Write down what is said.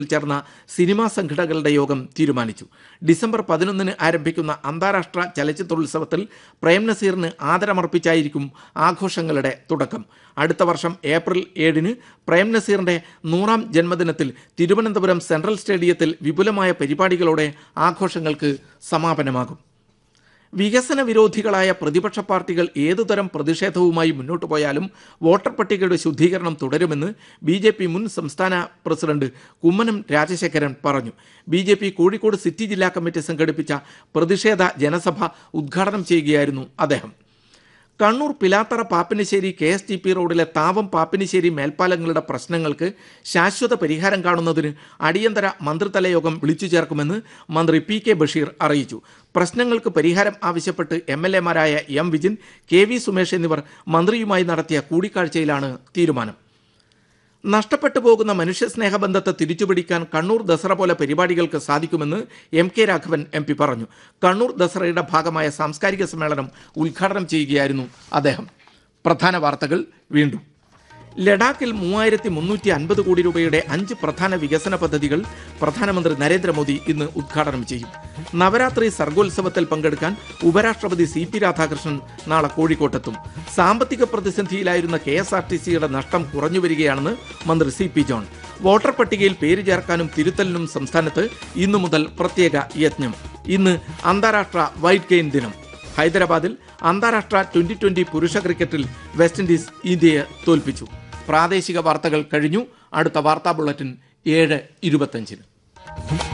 ചേർന്ന സിനിമാ സംഘടനകളുടെ യോഗം തീരുമാനിച്ചു ഡിസംബർ പതിനൊന്നിന് ആരംഭിക്കുന്ന അന്താരാഷ്ട്ര ചലച്ചിത്രോത്സവത്തിൽ പ്രേം നസീറിന് ആദരമർപ്പിച്ചായിരിക്കും ആഘോഷങ്ങളുടെ തുടക്കം അടുത്ത വർഷം ഏപ്രിൽ ഏഴിന് പ്രേം നസീറിന്റെ നൂറാം ജന്മദിനത്തിൽ തിരുവനന്തപുരം സെൻട്രൽ സ്റ്റേഡിയത്തിൽ വിപുലമായ പരിപാടികളോടെ ആഘോഷങ്ങൾക്ക് സമാപനമാകും വികസന വിരോധികളായ പ്രതിപക്ഷ പാർട്ടികൾ ഏതുതരം പ്രതിഷേധവുമായി മുന്നോട്ടു പോയാലും വോട്ടർ പട്ടികയുടെ ശുദ്ധീകരണം തുടരുമെന്ന് ബി ജെ പി മുൻ സംസ്ഥാന പ്രസിഡന്റ് കുമ്മനം രാജശേഖരൻ പറഞ്ഞു B J P Kozhikode city ജില്ലാ കമ്മിറ്റി സംഘടിപ്പിച്ച പ്രതിഷേധ ജനസഭ ഉദ്ഘാടനം ചെയ്യുകയായിരുന്നു അദ്ദേഹം Kannur Pilathara Pappinissery K S T P റോഡിലെ താവം പാപ്പിനിശ്ശേരി മേൽപ്പാലങ്ങളുടെ പ്രശ്നങ്ങൾക്ക് ശാശ്വത പരിഹാരം കാണുന്നതിന് അടിയന്തര മന്ത്രിതല യോഗം വിളിച്ചു ചേർക്കുമെന്ന് മന്ത്രി പി കെ ബഷീർ അറിയിച്ചു പ്രശ്നങ്ങൾക്ക് പരിഹാരം ആവശ്യപ്പെട്ട് എം എൽ എമാരായ M Vijin K V Sumesh എന്നിവർ മന്ത്രിയുമായി നടത്തിയ കൂടിക്കാഴ്ചയിലാണ് തീരുമാനം നഷ്ടപ്പെട്ടു പോകുന്ന മനുഷ്യ സ്നേഹബന്ധത്തെ തിരിച്ചുപിടിക്കാൻ കണ്ണൂർ ദസറ പോലെ പരിപാടികൾക്ക് സാധിക്കുമെന്ന് M K Raghavan M P പറഞ്ഞു കണ്ണൂർ ദസറയുടെ ഭാഗമായ സാംസ്കാരിക സമ്മേളനം ഉദ്ഘാടനം ചെയ്യുകയായിരുന്നു അദ്ദേഹം പ്രധാന വാർത്തകൾ വീണ്ടും ലഡാക്കിൽ മൂവായിരത്തി മുന്നൂറ്റി അൻപത് കോടി രൂപയുടെ അഞ്ച് പ്രധാന വികസന പദ്ധതികൾ പ്രധാനമന്ത്രി നരേന്ദ്രമോദി ഇന്ന് ഉദ്ഘാടനം ചെയ്യും നവരാത്രി സർഗോത്സവത്തിൽ പങ്കെടുക്കാൻ ഉപരാഷ്ട്രപതി സി പി രാധാകൃഷ്ണൻ നാളെ കോഴിക്കോട്ടെത്തും സാമ്പത്തിക പ്രതിസന്ധിയിലായിരുന്ന കെ എസ് ആർ ടി സിയുടെ നഷ്ടം കുറഞ്ഞു വരികയാണെന്ന് മന്ത്രി സി പി ജോൺ വോട്ടർ പട്ടികയിൽ പേര് ചേർക്കാനും തിരുത്തലിനും സംസ്ഥാനത്ത് ഇന്നു മുതൽ പ്രത്യേക യജ്ഞം ഇന്ന് അന്താരാഷ്ട്ര വൈറ്റ് ഗെയിൻ ദിനം ഹൈദരാബാദിൽ അന്താരാഷ്ട്ര ട്വന്റി ട്വന്റി പുരുഷ ക്രിക്കറ്റിൽ വെസ്റ്റ് ഇൻഡീസ് ഇന്ത്യയെ തോൽപ്പിച്ചു പ്രാദേശിക വാർത്തകൾ കഴിഞ്ഞു അടുത്ത വാർത്താ ബുള്ളറ്റിൻ ഏഴ് ഇരുപത്തഞ്ചിന്